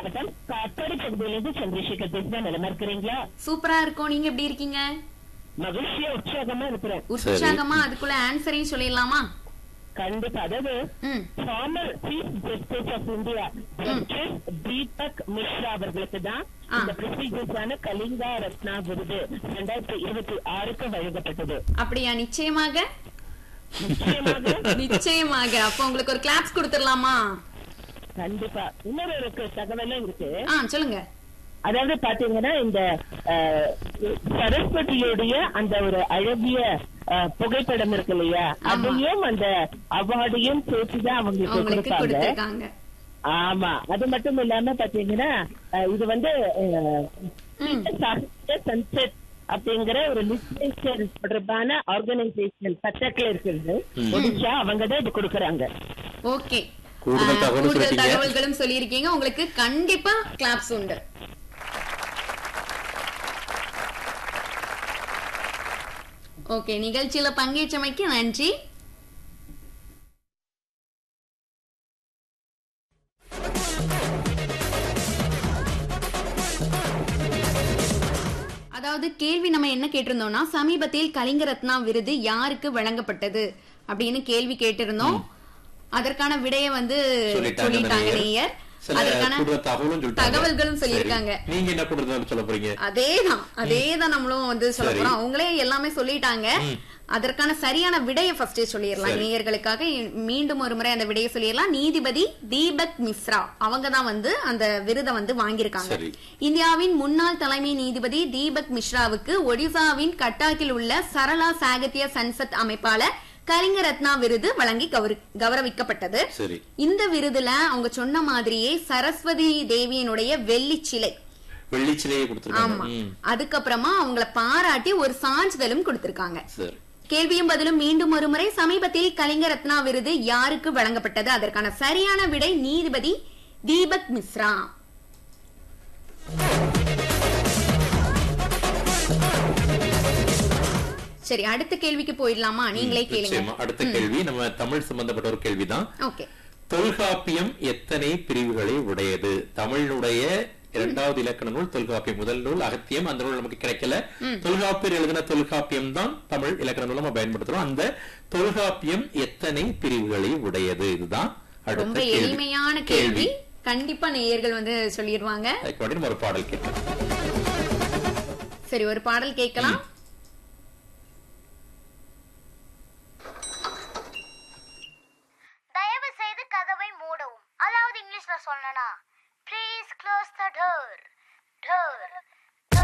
மாவட்டம் காட்பாடி பகுதியிலிருந்து சந்திரசேகர் பேசுறேன் நிலமா இருக்கிறீங்களா சூப்பரா இருக்கும் நீங்க எப்படி இருக்கீங்க மகிழ்ச்சியா உற்சாகமா இருக்கிறேன் உற்சாகமா அதுக்குள்ள ஆன்சரையும் சொல்லிடலாமா கண்டிப்பா அதாவது ம் former chief justice of India justice Deepak Mishra அவர்களுக்கு தான் ஆ. இந்த பிரஸ்டீஜியஸான கலிங்கா ரத்னா விருது ரெண்டாயிரத்தி இருபத்தி ஆறுக்கு வழங்கப்பட்டது அப்படியா நிச்சயமாக நிச்சயமாக நிச்சயமாக அப்போ உங்களுக்கு ஒரு கிளாப்ஸ் கொடுத்துடலாமா கண்டிப்பா இன்னொரு ஒரு தகவலும் இருக்கு ஆ சொல்லுங்க அதாவது பாத்தீங்கன்னா இந்த அஹ், சரஸ்வதியுடைய அந்த ஒரு அழகிய அஹ், புகைப்படம் இருக்கு இல்லையா ஆமா. அதையும் அந்த அவார்டையும் சேர்த்துதான் அவங்களுக்கு உங்களுக்கு கொடுப்பாங்க கொடுத்திருக்காங்க ஆமா அது மட்டும் இல்லாம பாத்தீங்கன்னா அஹ், இது வந்து அஹ், ம். சாகித்ய சன்செட் அப்படிங்கிற ஒரு லிட்ரேச்சர் தொடர்பான ஆர்கனைசேஷன் பக்கத்துல இருக்கிறது ஒடிஷா அவங்க தான் இது கொடுக்கறாங்க ஓகே கூடுதல் ஆ, தகவல் கூடுதல் சொல்லிட்டீங்க. தகவல்களும் சொல்லியிருக்கீங்க உங்களுக்கு கண்டிப்பா கிளாப்ஸ் உண்டு ஓகே நிகழ்ச்சியில பங்கேற்றமைக்கு நன்றி அதாவது கேள்வி நம்ம என்ன கேட்டிருந்தோம்னா சமீபத்தில் கலிங்க ரத்னா விருது யாருக்கு வழங்கப்பட்டது அப்படின்னு கேள்வி கேட்டிருந்தோம் அதற்கான விடைய வந்து சொல்லிட்டாங்க சொல்லிட்டாங்க நேயர். நேயர் சில அதற்கான கூடுதல் தகவலும் சொல்லிட்டாங்க. தகவல்களும் சரி. சொல்லியிருக்காங்க நீங்க என்ன கூடுதல் சொல்ல போறீங்க அதேதான் அதேதான் நம்மளும் வந்து சொல்ல சரி. போறோம் அவங்களே எல்லாமே சொல்லிட்டாங்க அதற்கான சரியான விடையை ஃபர்ஸ்டே சொல்லிடலாம் சரி. நேயர்களுக்காக மீண்டும் ஒரு முறை அந்த விடையை சொல்லிடலாம் நீதிபதி தீபக் மிஸ்ரா அவங்க தான் வந்து அந்த விருதை வந்து வாங்கியிருக்காங்க சரி. இந்தியாவின் முன்னாள் தலைமை நீதிபதி தீபக் மிஸ்ராவுக்கு ஒடிசாவின் கட்டாக்கில் உள்ள சரளா சாகித்ய சன்சத் அமைப்பால கலிங்க ரத்னா விருது வழங்கி கௌர- கௌரவிக்கப்பட்டது சரி இந்த விருதுல அவங்க சொன்ன மாதிரியே சரஸ்வதி தேவியினுடைய வெள்ளி சிலை வெள்ளிச்சிலையை கொடுத்துருக்காங்க ஆமா ம், அதுக்கப்புறமா அவங்கள பாராட்டி ஒரு சான்றிதழும் கொடுத்திருக்காங்க சரி கேள்வியும் பதிலும் மீண்டும் ஒரு முறை சமீபத்தில் கலிங்க ரத்னா விருது யாருக்கு வழங்கப்பட்டது அதற்கான சரியான விடை நீதிபதி தீபக் மிஸ்ரா சரி அடுத்த கேள்விக்கு போயிடலாமா நீங்களே கேளுங்க நிச்சயமா அடுத்த கேள்வி நம்ம தமிழ் சம்பந்தப்பட்ட ஒரு கேள்விதான் ஓகே தொல்காப்பியம் எத்தனை பிரிவுகளை உடையது தமிழினுடைய இரண்டாவது இலக்கண நூல் தொல்காப்பியம் முதல் நூல் அகத்தியம் அந்த நூல் நமக்கு கிடைக்கல தொல்காப்பியர் எழுதின தொல்காப்பியம் தான் தமிழ் இலக்கண நூல் நம்ம பயன்படுத்துறோம் அந்த தொல்காப்பியம் எத்தனை பிரிவுகளை உடையது இதுதான் ரொம்ப அடுத்த கேள்வி எளிமையான கேள்வி கண்டிப்பா நேயர்கள் வந்து சொல்லிடுவாங்க அதுக்கு முன்னாடி நம்ம ஒரு பாடல் கேட்கலாம் சரி ஒரு பாடல் கேட்கலாம் தயவு செய்து கதவை மூடவும் அதாவது இங்கிலீஷ்ல சொல்லனா ப்ளீஸ் க்ளோஸ் த டோர்